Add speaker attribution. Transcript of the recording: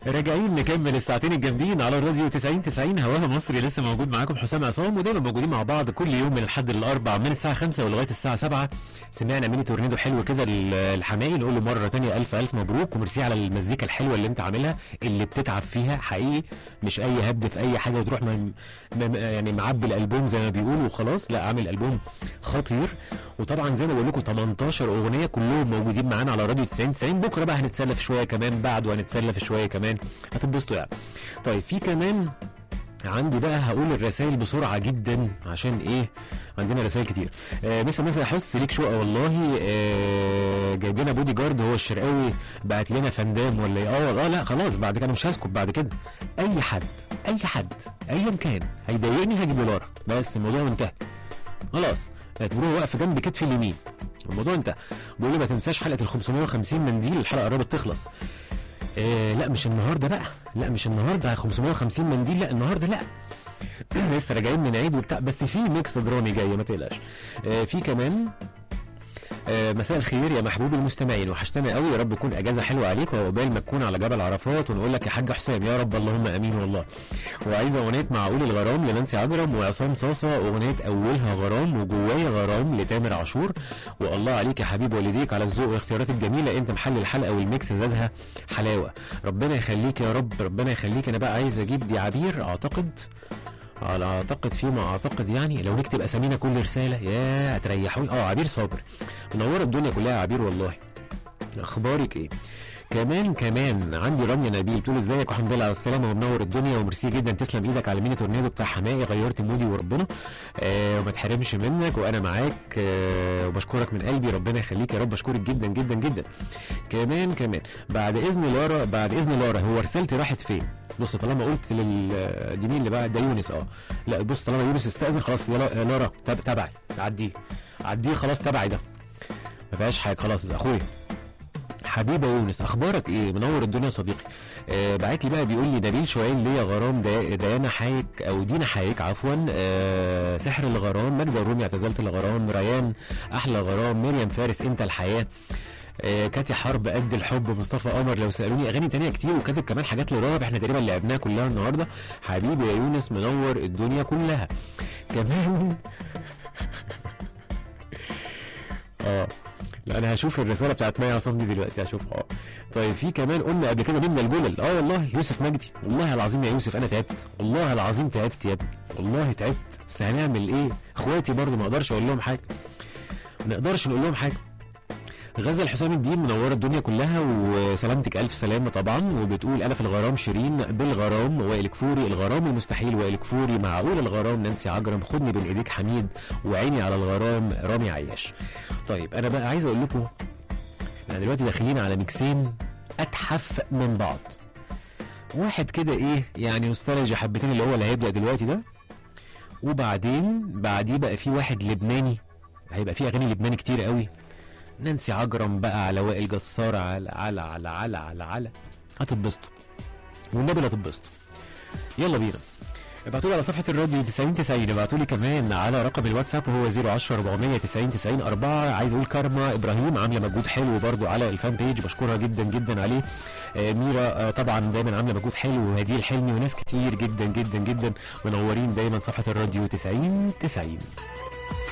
Speaker 1: راجعين نكمل الساعتين الجامدين على الراديو 90 90 هواها مصري لسه موجود معاكم حسام عصام ودايما موجودين مع بعض كل يوم من الحد للاربع من الساعه 5 ولغايه الساعه 7 سمعنا ميني تورنيدو حلو كده للحماقي نقول له مره ثانيه الف الف مبروك وميرسي على المزيكا الحلوه اللي انت عاملها اللي بتتعب فيها حقيقي مش اي هبد في اي حاجه وتروح م... م... يعني معبي الالبوم زي ما بيقولوا وخلاص لا عامل البوم خطير وطبعا زي ما بقول لكم 18 اغنيه كلهم موجودين معانا على راديو 90 90 بكره بقى هنتسلى في شويه كمان بعد وهنتسلى في شويه كمان هتنبسطوا يعني طيب في كمان عندي بقى هقول الرسائل بسرعه جدا عشان ايه عندنا رسائل كتير آه مثلا مثلا حس ليك شقه والله آه جايب لنا بودي جارد هو الشرقاوي بعت لنا فندام ولا ايه اه والله لا خلاص بعد كده مش هسكت بعد كده اي حد اي حد ايا كان هيضايقني هجيب له لارا بس الموضوع منتهي خلاص اعتبروه واقف جنب كتفي اليمين الموضوع انتهى بيقول لي ما تنساش حلقه ال 550 منديل الحلقه قربت تخلص إيه لا مش النهارده بقى لا مش النهارده 550 منديل لا النهارده لا لسه راجعين من عيد وبتاع بس في ميكس درامي جاي ما تقلقش آه في كمان آه مساء الخير يا محبوب المستمعين وحشتنا قوي يا رب تكون اجازه حلوه عليك وعقبال ما تكون على جبل عرفات ونقول لك يا حاج حسام يا رب اللهم امين والله وعايزه اغنيه معقول الغرام لنانسي عجرم وعصام صاصه اغنيه اولها غرام وجوايا غرام لتامر عاشور والله عليك يا حبيب والديك على الذوق والاختيارات الجميله انت محل الحلقه والميكس زادها حلاوه ربنا يخليك يا رب ربنا يخليك انا بقى عايز اجيب دي عبير اعتقد على اعتقد فيما اعتقد يعني لو نكتب اسامينا كل رساله يا هتريحوني اه عبير صابر منوره الدنيا كلها يا عبير والله اخبارك ايه كمان كمان عندي راميه نبيل بتقول ازيك والحمد لله على السلامه ومنور الدنيا وميرسي جدا تسلم ايدك على ميني تورنيدو بتاع حماقي غيرت مودي وربنا آه وما تحرمش منك وانا معاك آه وبشكرك من قلبي ربنا يخليك يا رب اشكرك جدا جدا جدا كمان كمان بعد اذن لارا بعد اذن لارا هو رسالتي راحت فين بص طالما قلت لل دي مين اللي بقى ده يونس اه لا بص طالما يونس استاذن خلاص يا لارا تب... تبعي عديه عديه خلاص تبعي ده ما فيهاش حاجه خلاص اخويا حبيبه يونس اخبارك ايه منور الدنيا يا صديقي آه بعت لي بقى بيقول لي نبيل شويل ليا غرام دا ديانا حايك او دينا حايك عفوا آه سحر الغرام مجد الرومي اعتزلت الغرام ريان احلى غرام مريم فارس انت الحياه آه كاتي حرب قد الحب مصطفى قمر لو سالوني اغاني تانية كتير وكاتب كمان حاجات لراب احنا تقريبا لعبناها كلها النهارده حبيبي يا يونس منور الدنيا كلها كمان اه لا انا هشوف الرساله بتاعت مي عصام دي دلوقتي هشوفها اه طيب في كمان قلنا قبل كده منا الجلل اه والله يوسف مجدي والله العظيم يا يوسف انا تعبت والله العظيم تعبت يا ابني والله تعبت بس هنعمل ايه اخواتي برضو ما اقدرش اقول لهم حاجه ما نقدرش نقول لهم حاجه غزل حسام الدين منوره الدنيا كلها وسلامتك الف سلامه طبعا وبتقول انا في الغرام شيرين بالغرام وائل كفوري الغرام المستحيل وائل كفوري معقول الغرام نانسي عجرم خدني بين ايديك حميد وعيني على الغرام رامي عياش طيب انا بقى عايز اقول لكم احنا دلوقتي داخلين على ميكسين اتحف من بعض واحد كده ايه يعني نوستالجيا حبتين اللي هو اللي هيبدا دلوقتي ده وبعدين بعديه بقى في واحد لبناني هيبقى فيه اغاني لبناني كتير قوي نانسي عجرم بقى على وائل جسار على على على على على على هتتبسطوا والنبي لا تتبسطوا يلا بينا ابعتوا لي على صفحه الراديو 90 90 ابعتوا لي كمان على رقم الواتساب وهو 010 490 90 4 عايز اقول كارما ابراهيم عامله مجهود حلو برضو على الفان بيج بشكرها جدا جدا عليه آه ميرا آه طبعا دايما عامله مجهود حلو وهديه الحلمي وناس كتير جدا جدا جدا منورين دايما صفحه الراديو 90 90